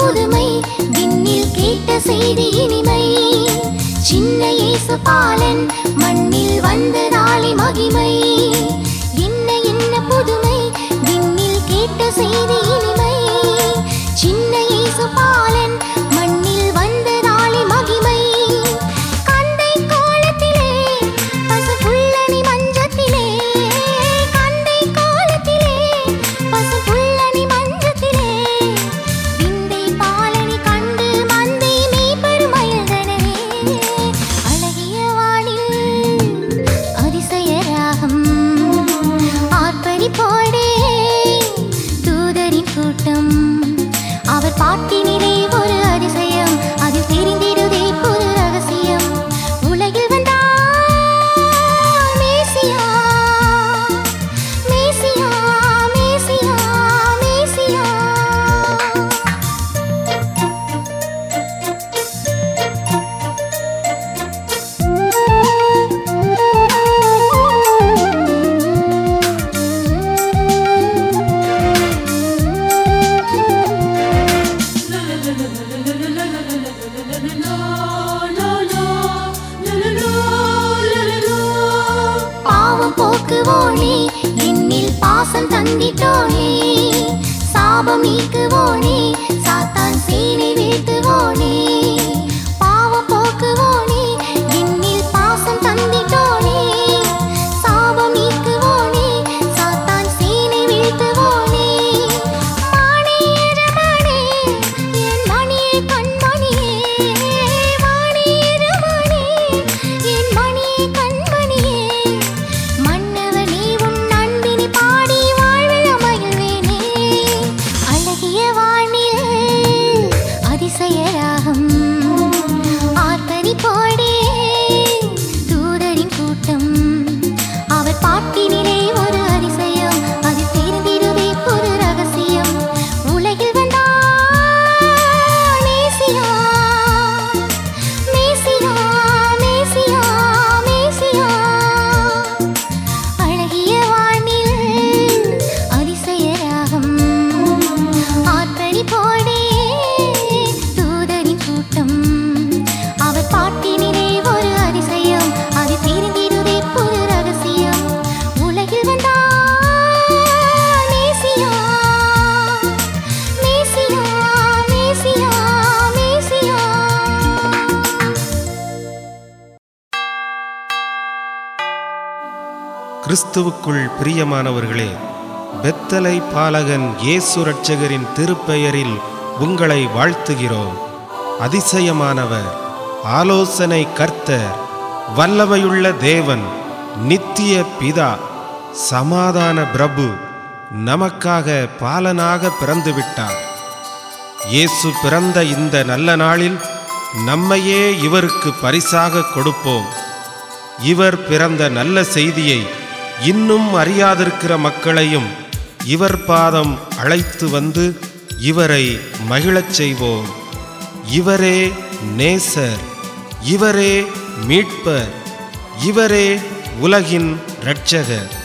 புதுமை விண்ணில் கேட்ட செய்தி இனிமை சின்ன இயேசு பாலன் மண்ணில் வந்த நாளை மகிமை என்ன என்ன புதுமை விண்ணில் கேட்ட செய்தி இனிமை சின்ன இயேசு பாலன் மண்ணில் வந்த நாளை மகிமை கந்தை கோலத்திலே பசுப்புள்ளணி மஞ்சத்திலே கந்தை கோலத்திலே பசுப்புள்ளணி மஞ்சத்திலே விந்தை பாலனி கண்டு மந்தை மெய்ப்பெருமயல்தனவே அழகிய வானில் அதிசய ராகம் ஆர்ப்பரிப்போடே தூதரின் கூட்டம் அவர் பாட்டினிலே ஒரு அதிசயம் அதில் தெரிந்திடுதே புது ரகசியம் உலகில் வந்தார் மேசியா மேசியா மேசியா மேசியா பாவம் போக்குவோனே என்னில் பாசம் தந்திட்டோனே சாபம் நீக்குவோனே சாத்தான் சீனை வீழ்த்துவோனே பாவம் போக்குவோனே என்னில் பாசம் தந்திட்டோனே சாபம் நீக்குவோனே சாத்தான் சீனை வீழ்த்துவோனே மானே ரமணே என் மணியே கண்மணியே மானே ரமணே என் மணியே கண்மணியே மன்னவனே உன் அன்பினை பாடி வாழ்வில் மகிழ்வேனே அழகிய வானில் அதிசய ராகம் ஆர்ப்பரிப்போடே தூதரின் கூட்டம் அவர் பாட்டினிலே ஒரு அதிசயம் அது தெரிந்திடுவே ஒரு ரகசியம் உலகில் வந்தார் மேசியா மேசியா மேசியா மேசியா அழகிய வானில் அதிசய ராகம் ஆர்ப்பரிப்போடே தூதரின் கூட்டம் அவர் பாட்டினிலே ஒரு அதிசயம் அது தெரிந்திடுதே புது ரகசியம் உலகில் வந்தார் மேசியா மேசியா மேசியா மேசியா கிறிஸ்துவுக்குள் பிரியமானவர்களே பெத்தலை பாலகன் இயேசு ரட்சகரின் திருப்பெயரில் உங்களை வாழ்த்துகிறோம் அதிசயமானவர் ஆலோசனை கர்த்தர் வல்லமையுள்ள தேவன் நித்திய பிதா சமாதான பிரபு நமக்காக பாலனாக பிறந்துவிட்டார் இயேசு பிறந்த இந்த நல்ல நாளில் நம்மையே இவருக்கு பரிசாக கொடுப்போம் இவர் பிறந்த நல்ல செய்தியை இன்னும் அறியாதிருக்கிற மக்களையும் இவர் பாதம் அழைத்து வந்து இவரை மகிழச் செய்வோம் இவரே நேசர் இவரே மீட்பர் இவரே உலகின் இரட்சகர்